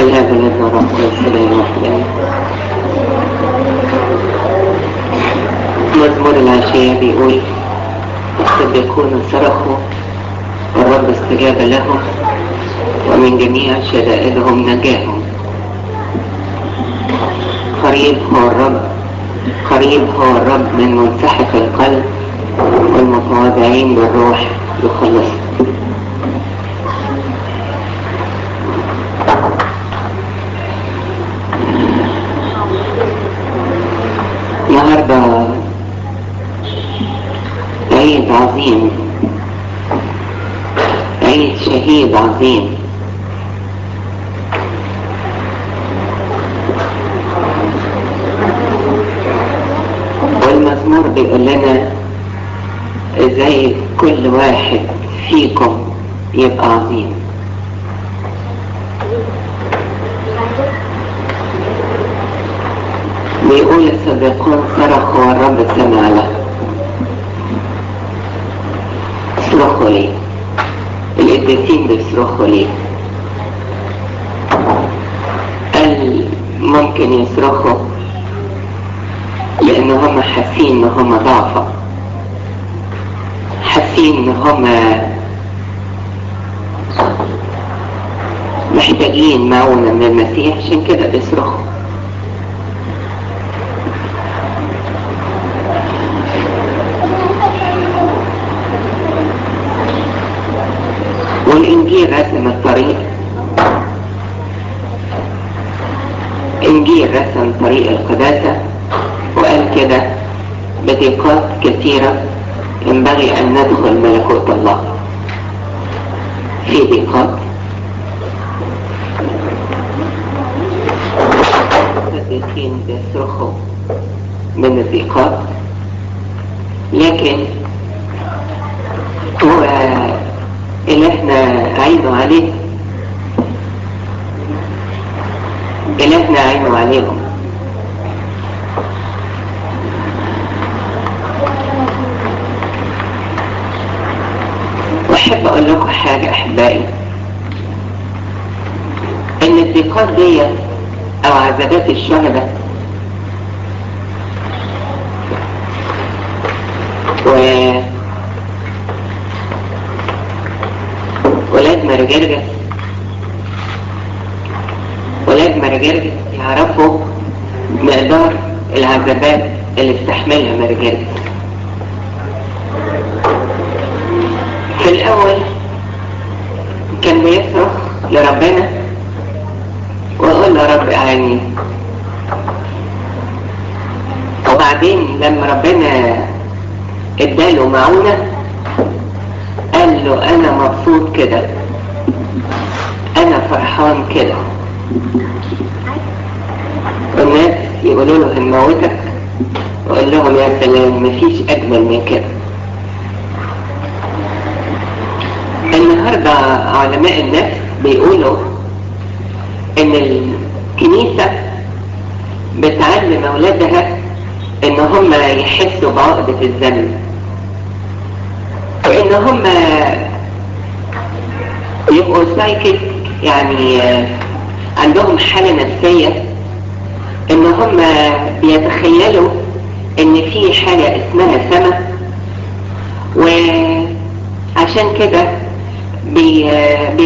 الآب والابن والروح القدس الإله الواحد آمين. مزمور العشية بيقول الصديقون صرخوا والرب استجاب لهم ومن جميع شدائدهم نجاهم قريب هو الرب قريب هو الرب من منسحق القلب والمتواضعين بالروح يخلص النهارده عيد عظيم عيد شهيد عظيم والمزمور بيقول لنا ازاي كل واحد فيكم يبقى عظيم بيقول الصديقون صرخوا والرب سمع له صرخوا ليه القديسين بيصرخوا ليه قال ممكن يصرخوا لان هم حاسين ان هم ضعفة حاسين ان هم محتاجين معونة من المسيح عشان كده بيصرخوا والإنجيل رسم الطريق إنجيل رسم طريق القداسة وقال كده بضيقات كثيرة ينبغي أن ندخل ملكوت الله في ضيقات الصديقين بيصرخوا من الضيقات لكن هو اللي احنا عينه عليه اللي احنا عينه عليهم واحب اقول لكم حاجة احبائي ان الضيقات دي او عذابات الشهداء و ولاد مرجرجس ولاد مرجرجس يعرفوا مقدار العذابات اللي استحملها مرجرجس في الأول كان بيصرخ لربنا ويقول له رب أعاني وبعدين لما ربنا اداله معونة قال له انا مبسوط كده انا فرحان كده والناس يقولوا له هنموتك وقال لهم يا سلام مفيش اجمل من كده النهاردة علماء النفس بيقولوا ان الكنيسة بتعلم اولادها ان هم يحسوا بعقدة الذنب وان هم يبقوا سايكت يعني عندهم حالة نفسية ان هم بيتخيلوا ان في حاجة اسمها سما وعشان كده بي